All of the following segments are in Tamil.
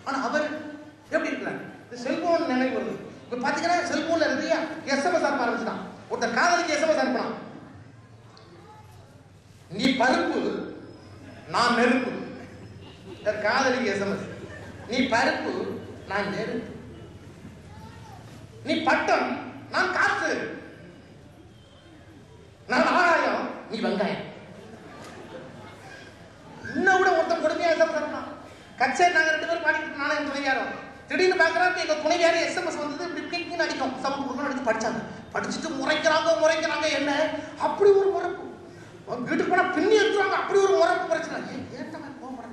ஆனா அவர் எப்படி இருக்கிறார் இந்த செல்போன் நினைவு வருது இப்ப பாத்தீங்கன்னா செல்போன்ல நிறைய எஸ்எம்எஸ் அனுப்ப ஆரம்பிச்சுட்டான் ஒருத்தர் காதலிக்கு எஸ்எம்எஸ் அனுப்பினான் நீ பருப்பு நான் நெருப்பு இந்த காதலிக்கு எஸ்எம்எஸ் நீ பருப்பு நான் நெருப்பு நீ பட்டம் நான் காற்று நான் ஆகாயம் நீ வெங்காயம் இன்னும் விட ஒருத்தன் கொடுமையா எஸ்எம்எஸ் அனுப்பினான் கச்சேரி நாங்க ரெண்டு பேரும் பாடிட்டு நானும் என் துணைவியாரும் திடீர்னு பாக்குறாங்க எங்க துணைவியாரு எஸ்எம்எஸ் வந்தது இப்படி கிளிக்கின்னு அடிக்கும் சவுண்ட் கொடுக்கணும் எடுத்து படிச்சாங்க படிச்சுட்டு முறைக்கிறாங்க முறைக்கிறாங்க என்ன அப்படி ஒரு முறைப்பு அவங்க வீட்டுக்கு போனா பின்னி எடுத்துறாங்க அப்படி ஒரு முறைப்பு பிரச்சனை ஏன் ஏன் போக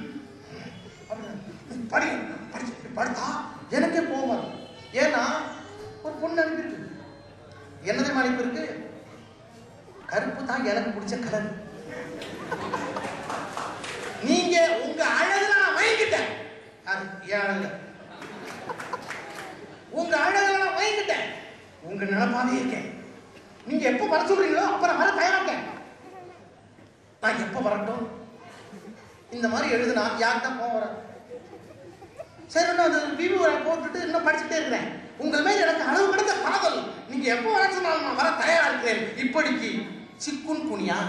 படி படிச்சு இப்படி படுத்தா எனக்கே கோவம் வரும் ஏன்னா ஒரு பொண்ணு அனுப்பியிருக்கு என்ன தெரியுமா அனுப்பியிருக்கு கருப்பு தான் எனக்கு பிடிச்ச கலர் நீங்க உங்க அழகுல நான் மயங்கிட்டேன் அது என் அழகுல உங்க அழகுல நான் மயங்கிட்டேன் உங்க நினைப்பாவே இருக்கேன் நீங்க எப்ப வர சொல்றீங்களோ அப்ப நான் வர தயாரா இருக்கேன் நான் எப்ப வரட்டும் இந்த மாதிரி எழுதுனா யார்கிட்ட போக வர சரி நான் அது வியூ போட்டுட்டு இன்னும் படிச்சுட்டே இருக்கிறேன் உங்கள் மேல் எனக்கு அளவு கிடந்த காதல் நீங்க எப்போ வர சொன்னாலும் நான் வர தயாரா இருக்கிறேன் இப்படிக்கு சிக்குன் குனியா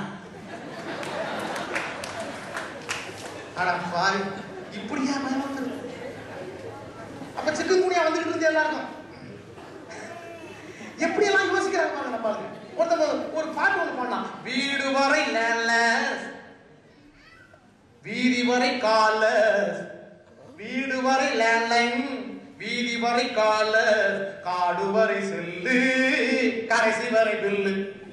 அட பாரு இப்படியா பயமுறுத்துறது அப்ப சிக்கன் குனியா வந்துகிட்டு இருந்து எல்லாருக்கும் எப்படியெல்லாம் யோசிக்கிறாங்க பாருங்க நம்ம ஆளுங்க. ஒருத்தவங்க ஒரு பாட்டு ஒண்ணு பாடலாம் வீடு வரை லேல வீதி வரை கால வீடு வரை லேண்ட்லைன் வீதி வரை கால காடு வரை செல்லு கடைசி வரை பில்லு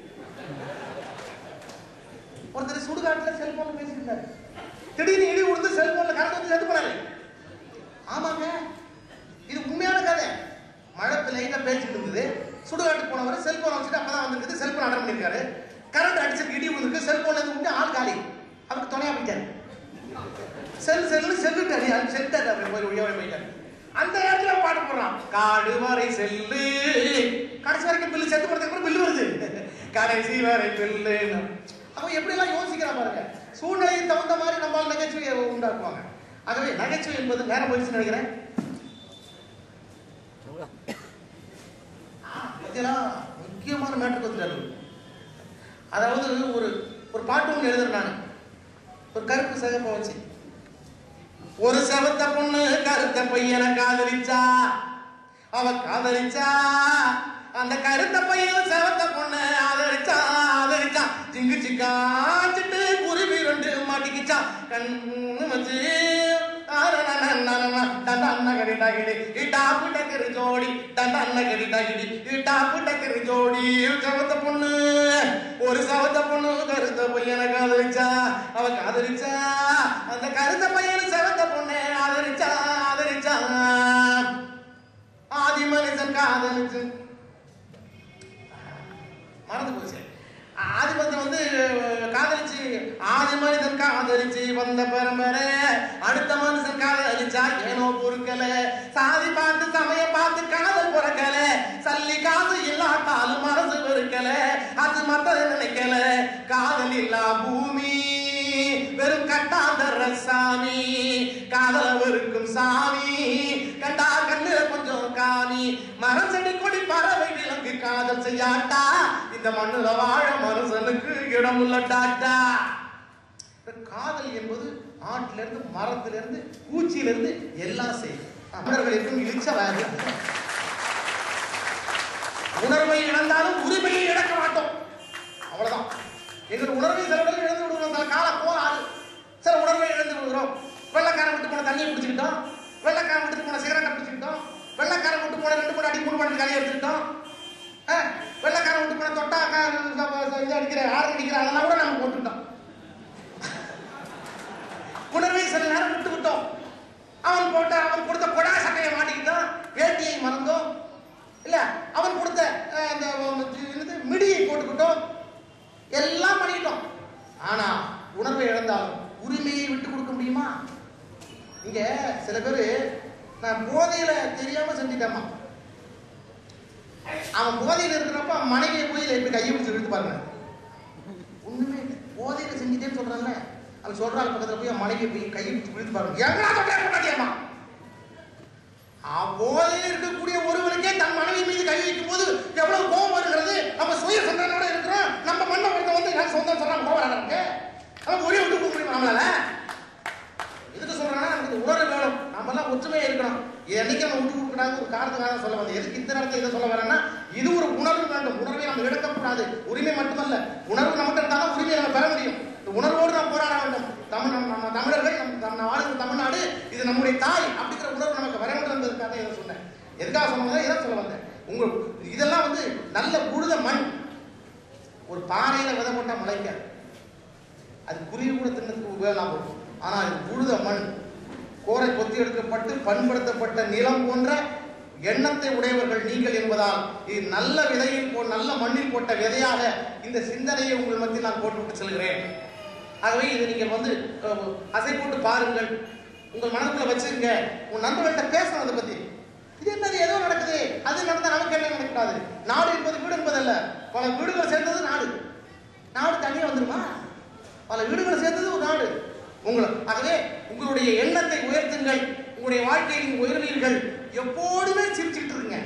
ஒருத்தர் சுடுகாட்டுல செல்போன் பேசியிருந்தாரு திடீர்னு இடி விழுந்து செல்போன்ல கரண்ட் வந்து செத்து போனாரு ஆமாங்க இது உண்மையான கதை மழை லைட்டா பேசிட்டு இருந்தது சுடுகாட்டுக்கு போனவர் செல்போன் வச்சுட்டு அப்பதான் வந்திருக்குது செல்போன் அட்டன் பண்ணிருக்காரு கரண்ட் அடிச்சு இடி விழுந்துருக்கு செல்போன்ல இருந்து விட்டு ஆள் காலி அவருக்கு துணையா போயிட்டாரு செல் செல்லு செல்லுட்டாரு அது செல்ட்டாரு அப்படி போய் ஒழிய போயிட்டாரு அந்த நேரத்துல பாட்டு போடுறான் காடு வரை செல்லு கடைசி வரைக்கும் பில்லு செத்து போறதுக்கு அப்புறம் பில்லு வருது கடைசி வரை பில்லு அவன் எப்படி எல்லாம் யோசிக்கிறான் பாருங்க சூழ்நிலைக்கு தகுந்த மாதிரி நம்மால் நகைச்சுவையை உண்டாக்குவாங்க ஆகவே நகைச்சுவை என்பது நேரம் போயிடுச்சுன்னு நினைக்கிறேன் இதெல்லாம் முக்கியமான மேட்டருக்கு வந்துட்டாரு அதாவது ஒரு ஒரு பாட்டு ஒன்று எழுதுறேன் நான் ஒரு கருப்பு சிகப்பை வச்சு ஒரு செவத்த பொண்ணு கருத்த பையனை காதலிச்சா அவ காதலிச்சா அந்த கருத்த பையன் செவத்த பொண்ணு ஆதரிச்சா ஆதரிச்சா சிங்கு சிக்காச்சிட்டு குருவி ரெண்டு மாட்டிக்கிச்சா கண்ணு வச்சு ஜோடி ஜோடி செவத்த பொண்ணு ஒரு சவத்த பொண்ணு கருத்த பையனை காதலிச்சா அவ காதலிச்சா அந்த கருத்த பையன் செவத்த பொண்ணு ஆதரிச்சா ஆதரிச்சா ஆதி மனுஷன் காதலிச்சு மறந்து போச்சு ஆதிபத்தியம் வந்து காதலிச்சு ஆதி மனிதன் காதலிச்சு வந்த பரம்பரை அடுத்த மனுஷன் காதலிச்சா ஏனோ பொறுக்கல சாதி பார்த்து சமயம் பார்த்து காதல் பிறக்கல சல்லி காசு இல்லாட்டாலும் மனசு வெறுக்கல அது மத்த நினைக்கல காதல் இல்லா பூமி வெறும் கட்டாந்தர சாமி காதல வெறுக்கும் சாமி கண்டா கண்ணுல கொஞ்சம் காமி மரம் செடி கொடி பறவை விலங்கு காதல் செய்யாட்டா இந்த மண்ணுல வாழ மனுஷனுக்கு இடம் உள்ளட்டாட்டா காதல் என்பது ஆட்டில இருந்து மரத்துல இருந்து பூச்சியில இருந்து எல்லாம் செய்யும் தமிழர்களுக்கும் இழிச்ச வயது உணர்வை இழந்தாலும் உரிமையை இழக்க மாட்டோம் அவ்வளவுதான் எங்கள் உணர்வை சில இடங்கள் இழந்து விடுவோம் சில காலம் போகாது சில உணர்வை இழந்து விடுகிறோம் வெள்ளக்காரன் விட்டு போன தண்ணியை குடிச்சுக்கிட்டோம் வெள்ளக்காரன் விட்டு போன சிகரெட்டை குடிச்சுக்கிட்டோம் வெள்ளக்காரன் விட்டு போன ரெண்டு மூணு அடி மூணு பண்ணி கலையை எடுத்துக்கிட்டோம் ஆ, வெள்ளக்காரன் விட்டு போன தொட்டா க- ச- இது அடிக்கிற ஆறு அடிக்கிற அதெல்லாம் கூட நம்ம போட்டுக்கிட்டோம் உணர்வை சில நேரம் விட்டு விட்டோம் அவன் போட்ட அவன் கொடுத்த கொடா சட்டையை மாட்டிக்கிட்டோம் வேட்டியை மறந்தோம் இல்ல அவன் கொடுத்த அஹ், அந்த என்னது மிடியை போட்டுக்கிட்டோம் எல்லாம் பண்ணிக்கிட்டோம் ஆனா உணர்வை இழந்தாலும் உரிமையை விட்டு கொடுக்க முடியுமா இங்க சில பேரு நான் போதையில தெரியாம செஞ்சுட்டேம்மா அவன் போதையில இருக்கிறப்ப அவன் மனைவியை போய் எப்படி கையை பிடிச்சி இழுத்து பாருங்க ஒண்ணுமே இல்லை போதையில செஞ்சுட்டேன்னு சொல்றான்ல அவன் சொல்றாள் பக்கத்துல போய் அவன் மனைவியை போய் கையை பிடிச்சி இழுத்து பாருங்க எங்கடா தொட்டே போட்டாடியாமா ஒற்றுமையா இருக்கணும் என்னைக்கு நம்ம விட்டு கொடுக்கக்கூடாது ஒரு காரணத்துக்காக சொல்ல வந்தேன் எதுக்கு இந்த நேரத்தில் இதை சொல்ல வரேன்னா இது ஒரு உணர்வு வேண்டும் உணர்வை நம்ம இழக்கக்கூடாது உரிமை மட்டுமல்ல உணர்வு நம்மகிட்ட இருந்தாலும் உரிமையை நம்ம பெற முடியும் இந்த உணர்வோடு நாம் போராட வேண்டும் தமிழ் நம்ம நம்ம தமிழர்கள் நம்ம நம்ம வாழ்கிற தமிழ்நாடு இது நம்முடைய தாய் அப்படிங்கிற உணர்வு நமக்கு வர வேண்டும் என்பதற்காக இதை சொன்னேன் எதுக்காக சொன்னதை இதை சொல்ல வந்தேன் உங்க இதெல்லாம் வந்து நல்ல உழுத மண் ஒரு பானையில விதை போட்டா முளைக்காது அது குருவி கூட தின்னதுக்கு உபயோகம் போகும் ஆனால் இது உழுத மண் கோரை கொத்தி எடுக்கப்பட்டு பண்படுத்தப்பட்ட நிலம் போன்ற எண்ணத்தை உடையவர்கள் நீங்கள் என்பதால் இது நல்ல விதையில் போ நல்ல மண்ணில் போட்ட விதையாக இந்த சிந்தனையை உங்கள் மத்தியில் நான் போட்டுவிட்டு செல்கிறேன் ஆகவே இதை நீங்கள் வந்து அஹ், அசை போட்டு பாருங்கள் உங்கள் மனதுக்குள்ள வச்சுருங்க உன் நண்பர்கள்ட்ட பேசணும் அதை பத்தி இது என்னது ஏதோ நடக்குது அது நடந்தா நமக்கு என்ன நடக்கூடாது நாடு என்பது வீடு என்பதல்ல பல வீடுகள் சேர்ந்தது நாடு நாடு தனியாக வந்துருமா பல வீடுகள் சேர்ந்தது ஒரு நாடு உங்களை ஆகவே உங்களுடைய எண்ணத்தை உயர்த்துங்கள் உங்களுடைய வாழ்க்கையை நீங்கள் உயர்வீர்கள் எப்போதுமே சிரிச்சுக்கிட்டு இருங்க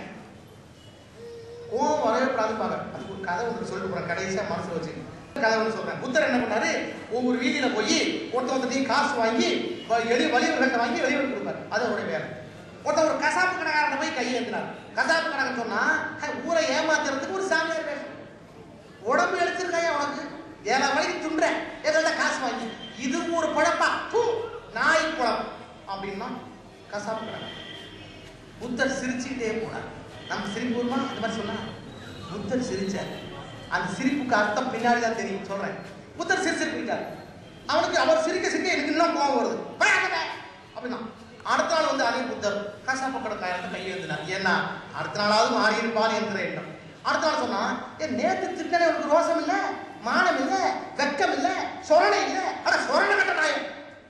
கோவம் வரவே கூடாது பாருங்க அதுக்கு ஒரு கதை ஒன்று சொல்லிட்டு போறேன் கடைசியா மனசு வச்சு கதை ஒன்று சொல்றேன் புத்தர் என்ன பண்ணாரு ஒவ்வொரு வீதியில போய் ஒருத்த ஒருத்தையும் காசு வாங்கி வ- எளி வலிவர்கிட்ட வாங்கி வெளியூர் கொடுப்பாரு அது அவருடைய வேலை ஒருத்தன் ஒரு கசாப்பு கடைக்காரன் போய் கையேந்தினார் கசாப்பு கடைக்காரன் சொன்னா "ஹே, ஊரை ஏமாத்துறதுக்கு ஒரு சாமியார் வேஷம் உடம்பு எடுத்திருக்காயா உனக்கு ஏழா மணிக்கு துண்டுறேன் எதில் காசு வாங்கி இது ஒரு பழப்பா பூ நாய் குழப்பம் அப்படின்னா கசாப்பு கடை புத்தர் சிரிச்சுக்கிட்டே போனார் நம்ம சிரிப்பு வருமா அந்த மாதிரி சொன்னா புத்தர் சிரிச்சார் அந்த சிரிப்புக்கு அர்த்தம் பின்னாடி தான் தெரியும் சொல்றேன் புத்தர் சிரிச்சிட்டு போயிட்டார் அவனுக்கு அவர் சிரிக்க சிரிக்க எனக்கு இன்னும் கோவம் வருது பயப்படாத அப்படின்னா அடுத்த நாள் வந்து அதே புத்தர் கசாப்பு கடைக்காரத்தை கையெழுந்தினார் ஏன்னா அடுத்த நாளாவது மாறி இருப்பார் என்ற எண்ணம் அடுத்த நாள் சொன்னா ஏன் நேத்து திட்டனே உனக்கு ரோசம் இல்ல மானம் இல்ல வெக்கம் இல்ல சொரணை இல்ல அட சொரணை கட்ட நாயம்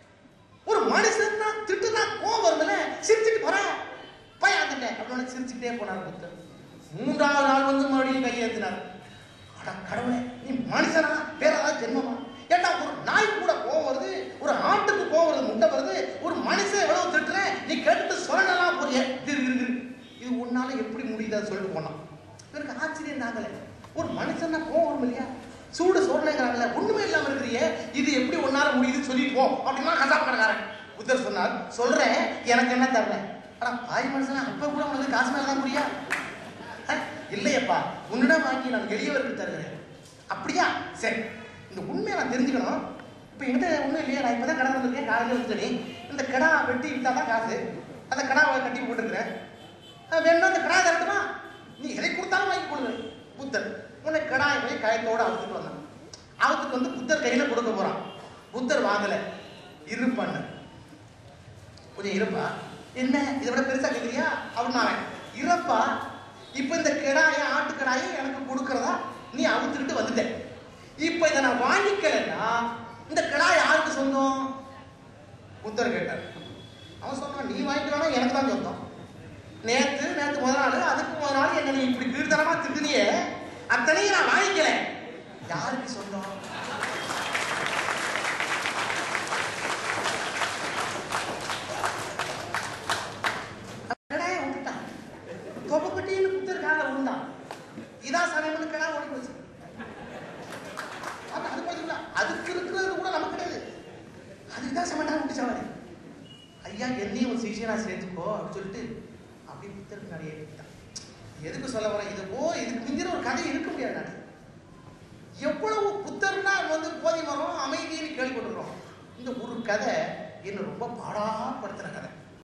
ஒரு மனுஷன் தான் திட்டுனா கோவம் வரும்ல சிரிச்சுட்டு போறேன் பயாந்துட்டேன் அப்படின்னு சிரிச்சுக்கிட்டே போனார் புத்தர் மூன்றாவது நாள் வந்து மறுபடியும் கையேந்தினார் அட கடவுளே நீ மனுஷனா வேற ஏதாவது ஜென்மமா ஏட்டா ஒரு நாய் கூட கோவம் வருது ஒரு ஆட்டுக்கு கோவம் வருது முட்டை வருது ஒரு மனுஷன் எவ்வளவு திட்டுறேன் நீ கேட்டுட்டு சொல்லலாம் போறிய இது இரு, இரு, இரு. இது உன்னால எப்படி முடியுதுன்னு சொல்லிட்டு போனான் இவருக்கு ஆச்சரியம் தாங்கல ஒரு மனுஷன்னா கோவம் வரும் இல்லையா சூடு சோழனைங்கிறாங்கல்ல ஒண்ணுமே இல்லாம இருக்கிறியே இது எப்படி உன்னால முடியுதுன்னு சொல்லிட்டு போ அப்படின்னா கசாப்பு கடைக்காரன் புத்தர் சொன்னார் சொல்றேன் எனக்கு என்ன தர்றேன் ஆனா பாய் மனுஷனா அப்ப கூட உனக்கு காசு மேல தான் புரியா அஹ், இல்லையப்பா உன்னிடம் வாங்கி நான் எளியவருக்கு தருகிறேன் அப்படியா சரி இந்த உண்மையை நான் தெரிஞ்சுக்கணும் இப்போ என்கிட்ட ஒன்றும் இல்லையா நான் இப்போ தான் கடை வந்திருக்கேன் காலையில் வந்துட்டு நீ இந்த கடா வெட்டி விற்றா தான் காசு அந்த கடாவை கட்டி போட்டுருக்கிறேன் அஹ், வேணும்னா அந்த கடா தரட்டுமா நீ எதை கொடுத்தாலும் வாங்கி கொடுங்க புத்தர் உன்னை கடாயை போய் கயத்தோட அவுத்துட்டு வந்தான் அவுத்துட்டு வந்து புத்தர் கையில் கொடுக்க போகிறான் புத்தர் வாங்கலை இருப்பான்னு கொஞ்சம் இருப்பா என்ன இதை விட பெருசா கேட்குறியா அப்படின்னா அவன் இறப்பா இப்போ இந்த கிடாயை ஆட்டுக்கடாயை எனக்கு கொடுக்கறதா நீ அவுத்துக்கிட்டு வந்துட்ட இப்போ இதை நான் வாங்கிக்கலைன்னா இந்த கிடாய் யாருக்கு சொந்தம் புத்தர் கேட்டார் அவன் சொன்னான் நீ வாங்கிக்கலாம் எனக்கு தான் சொந்தம் நேத்து நேத்து முதல் நாள் அதுக்கு முதல் நாள் என்ன நீ இப்படி கீழ்த்தனமா திட்டுனியே அத்தனையும் நான் வாங்கிக்கல யாருக்கு சொந்தம் கடாயை விட்டுட்டான் தொப்பக்கட்டின்னு புத்தர் காலை விழுந்தான் இதான் சமயம்னு கடா ஓடி போச்சு அது அது போல அதுக்கு இருக்கிறது கூட நமக்கு கிடையாது அதுக்கு தான் சமண்டா விட்டுச்சாரு ஐயா என்னையும் ஒரு சிஷியனா சேர்த்துக்கோ அப்படின்னு சொல்லிட்டு அப்படியே புத்தருக்கு நிறைய விட்டான் எதுக்கு சொல்ல வரேன் இது ஓ இதுக்கு மிஞ்சிற ஒரு கதை இருக்க முடியாது நான் எவ்வளவு புத்தர்னா வந்து போதி மரம் அமைதின்னு கேள்விப்பட்டிருக்கிறோம் இந்த ஒரு கதை என்ன ரொம்ப பாடாப்படுத்துற கதை